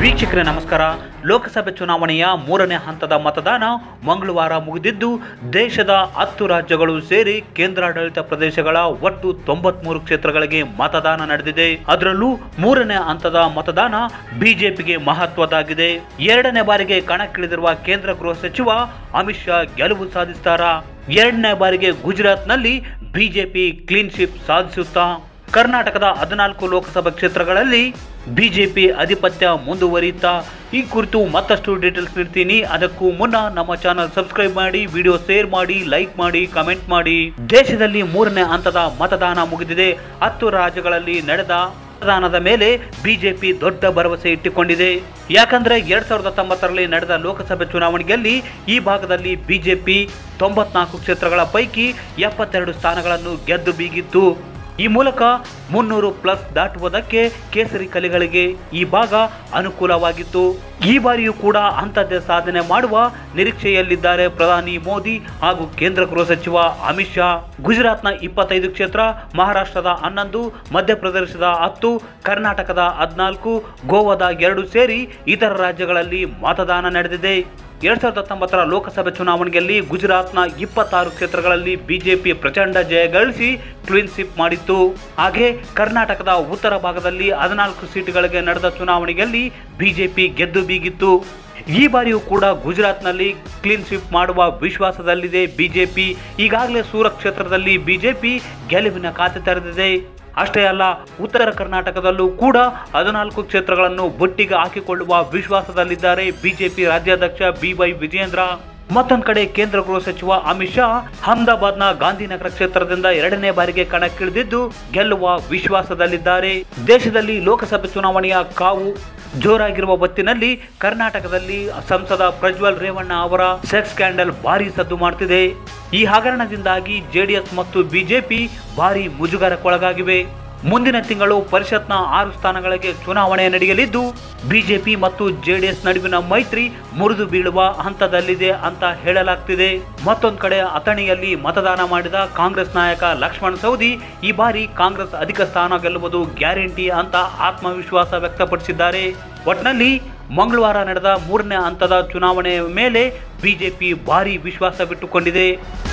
ವೀಕ್ಷಕರೇ ನಮಸ್ಕಾರ ಲೋಕಸಭೆ ಚುನಾವಣೆಯ ಮೂರನೇ ಹಂತದ ಮತದಾನ ಮಂಗಳವಾರ ಮುಗಿದಿದ್ದು ದೇಶದ ಹತ್ತು ರಾಜ್ಯಗಳು ಸೇರಿ ಕೇಂದ್ರಾಡಳಿತ ಪ್ರದೇಶಗಳ ಒಟ್ಟು ತೊಂಬತ್ಮೂರು ಕ್ಷೇತ್ರಗಳಿಗೆ ಮತದಾನ ನಡೆದಿದೆ ಅದರಲ್ಲೂ ಮೂರನೇ ಹಂತದ ಮತದಾನ ಬಿಜೆಪಿಗೆ ಮಹತ್ವದಾಗಿದೆ ಎರಡನೇ ಬಾರಿಗೆ ಕಣಕ್ಕಿಳಿದಿರುವ ಕೇಂದ್ರ ಗೃಹ ಸಚಿವ ಅಮಿತ್ ಶಾ ಗೆಲುವು ಸಾಧಿಸ್ತಾರಾ ಎರಡನೇ ಬಾರಿಗೆ ಗುಜರಾತ್ನಲ್ಲಿ ಬಿಜೆಪಿ ಕ್ಲೀನ್ ಶಿಪ್ ಸಾಧಿಸುತ್ತಾ ಕರ್ನಾಟಕದ ಹದಿನಾಲ್ಕು ಲೋಕಸಭಾ ಕ್ಷೇತ್ರಗಳಲ್ಲಿ ಬಿಜೆಪಿ ಆಧಿಪತ್ಯ ಮುಂದುವರಿಯುತ್ತಾ ಈ ಕುರಿತು ಮತ್ತಷ್ಟು ಡೀಟೇಲ್ಸ್ ನೀಡ್ತೀನಿ ಅದಕ್ಕೂ ಮುನ್ನ ನಮ್ಮ ಚಾನಲ್ ಸಬ್ಸ್ಕ್ರೈಬ್ ಮಾಡಿ ವಿಡಿಯೋ ಶೇರ್ ಮಾಡಿ ಲೈಕ್ ಮಾಡಿ ಕಮೆಂಟ್ ಮಾಡಿ ದೇಶದಲ್ಲಿ ಮೂರನೇ ಹಂತದ ಮತದಾನ ಮುಗಿದಿದೆ ಹತ್ತು ರಾಜ್ಯಗಳಲ್ಲಿ ನಡೆದ ಮತದಾನದ ಮೇಲೆ ಬಿಜೆಪಿ ದೊಡ್ಡ ಭರವಸೆ ಇಟ್ಟುಕೊಂಡಿದೆ ಯಾಕಂದ್ರೆ ಎರಡ್ ಸಾವಿರದ ಹತ್ತೊಂಬತ್ತರಲ್ಲಿ ನಡೆದ ಲೋಕಸಭೆ ಚುನಾವಣೆಯಲ್ಲಿ ಈ ಭಾಗದಲ್ಲಿ ಬಿಜೆಪಿ ತೊಂಬತ್ನಾಲ್ಕು ಕ್ಷೇತ್ರಗಳ ಪೈಕಿ ಎಪ್ಪತ್ತೆರಡು ಸ್ಥಾನಗಳನ್ನು ಗೆದ್ದು ಬೀಗಿತ್ತು ಈ ಮೂಲಕ ಮುನ್ನೂರು ಪ್ಲಸ್ ದಾಟುವುದಕ್ಕೆ ಕೇಸರಿ ಕಲೆಗಳಿಗೆ ಈ ಭಾಗ ಅನುಕೂಲವಾಗಿತ್ತು ಈ ಬಾರಿಯೂ ಕೂಡ ಅಂಥದ್ದೇ ಸಾಧನೆ ಮಾಡುವ ನಿರೀಕ್ಷೆಯಲ್ಲಿದ್ದಾರೆ ಪ್ರಧಾನಿ ಮೋದಿ ಹಾಗೂ ಕೇಂದ್ರ ಗೃಹ ಸಚಿವ ಅಮಿತ್ ಶಾ ಗುಜರಾತ್ನ ಇಪ್ಪತ್ತೈದು ಕ್ಷೇತ್ರ ಮಹಾರಾಷ್ಟ್ರದ ಹನ್ನೊಂದು ಮಧ್ಯಪ್ರದೇಶದ ಹತ್ತು ಕರ್ನಾಟಕದ ಹದಿನಾಲ್ಕು ಗೋವಾದ ಎರಡು ಸೇರಿ ಇತರ ರಾಜ್ಯಗಳಲ್ಲಿ ಮತದಾನ ನಡೆದಿದೆ ಎರಡ್ ಸಾವಿರದ ಹತ್ತೊಂಬತ್ತರ ಲೋಕಸಭೆ ಚುನಾವಣೆಯಲ್ಲಿ ಗುಜರಾತ್ನ ಇಪ್ಪತ್ತಾರು ಕ್ಷೇತ್ರಗಳಲ್ಲಿ ಬಿಜೆಪಿ ಪ್ರಚಂಡ ಜಯ ಗಳಿಸಿ ಕ್ಲೀನ್ ಸ್ವಿಪ್ ಮಾಡಿತ್ತು ಹಾಗೆ ಕರ್ನಾಟಕದ ಉತ್ತರ ಭಾಗದಲ್ಲಿ ಹದಿನಾಲ್ಕು ಸೀಟುಗಳಿಗೆ ನಡೆದ ಚುನಾವಣೆಯಲ್ಲಿ ಬಿಜೆಪಿ ಗೆದ್ದು ಬೀಗಿತ್ತು ಈ ಬಾರಿಯೂ ಕೂಡ ಗುಜರಾತ್ನಲ್ಲಿ ಕ್ಲೀನ್ ಸ್ವಿಪ್ ಮಾಡುವ ವಿಶ್ವಾಸದಲ್ಲಿದೆ ಬಿಜೆಪಿ ಈಗಾಗಲೇ ಸೂರತ್ ಕ್ಷೇತ್ರದಲ್ಲಿ ಬಿಜೆಪಿ ಗೆಲುವಿನ ಖಾತೆ ತೆರೆದಿದೆ ಅಷ್ಟೇ ಅಲ್ಲ ಉತ್ತರ ಕರ್ನಾಟಕದಲ್ಲೂ ಕೂಡ ಹದಿನಾಲ್ಕು ಕ್ಷೇತ್ರಗಳನ್ನು ಬುಟ್ಟಿಗೆ ಹಾಕಿಕೊಳ್ಳುವ ವಿಶ್ವಾಸದಲ್ಲಿದ್ದಾರೆ ಬಿಜೆಪಿ ರಾಜ್ಯಾಧ್ಯಕ್ಷ ಬಿ ವೈ ವಿಜೇಂದ್ರ ಮತ್ತೊಂದು ಕಡೆ ಕೇಂದ್ರ ಗೃಹ ಸಚಿವ ಅಮಿತ್ ಶಾ ಅಹಮದಾಬಾದ್ನ ಗಾಂಧಿನಗರ ಕ್ಷೇತ್ರದಿಂದ ಎರಡನೇ ಬಾರಿಗೆ ಕಣಕ್ಕಿಳಿದಿದ್ದು ಗೆಲ್ಲುವ ವಿಶ್ವಾಸದಲ್ಲಿದ್ದಾರೆ ದೇಶದಲ್ಲಿ ಲೋಕಸಭೆ ಚುನಾವಣೆಯ ಕಾವು ಜೋರಾಗಿರುವ ಹೊತ್ತಿನಲ್ಲಿ ಕರ್ನಾಟಕದಲ್ಲಿ ಸಂಸದ ಪ್ರಜ್ವಲ್ ರೇವಣ್ಣ ಅವರ ಸೆಕ್ಸ್ ಸ್ಕ್ಯಾಂಡಲ್ ಭಾರಿ ಸದ್ದು ಮಾಡ್ತಿದೆ ಈ ಹಗರಣದಿಂದಾಗಿ ಜೆಡಿಎಸ್ ಮತ್ತು ಬಿಜೆಪಿ ಭಾರಿ ಮುಜುಗರಕ್ಕೊಳಗಾಗಿವೆ ಮುಂದಿನ ತಿಂಗಳು ಪರಿಷತ್ನ ಆರು ಸ್ಥಾನಗಳಿಗೆ ಚುನಾವಣೆ ನಡೆಯಲಿದ್ದು ಬಿಜೆಪಿ ಮತ್ತು ಜೆಡಿಎಸ್ ನಡುವಿನ ಮೈತ್ರಿ ಮುರಿದು ಬೀಳುವ ಹಂತದಲ್ಲಿದೆ ಅಂತ ಹೇಳಲಾಗ್ತಿದೆ ಮತ್ತೊಂದು ಕಡೆ ಅಥಣಿಯಲ್ಲಿ ಮತದಾನ ಮಾಡಿದ ಕಾಂಗ್ರೆಸ್ ನಾಯಕ ಲಕ್ಷ್ಮಣ್ ಸವದಿ ಈ ಬಾರಿ ಕಾಂಗ್ರೆಸ್ ಅಧಿಕ ಸ್ಥಾನ ಗೆಲ್ಲುವುದು ಗ್ಯಾರಂಟಿ ಅಂತ ಆತ್ಮವಿಶ್ವಾಸ ವ್ಯಕ್ತಪಡಿಸಿದ್ದಾರೆ ಒಟ್ನಲ್ಲಿ ಮಂಗಳವಾರ ನಡೆದ ಮೂರನೇ ಹಂತದ ಚುನಾವಣೆಯ ಮೇಲೆ ಬಿಜೆಪಿ ಭಾರಿ ವಿಶ್ವಾಸ ಬಿಟ್ಟುಕೊಂಡಿದೆ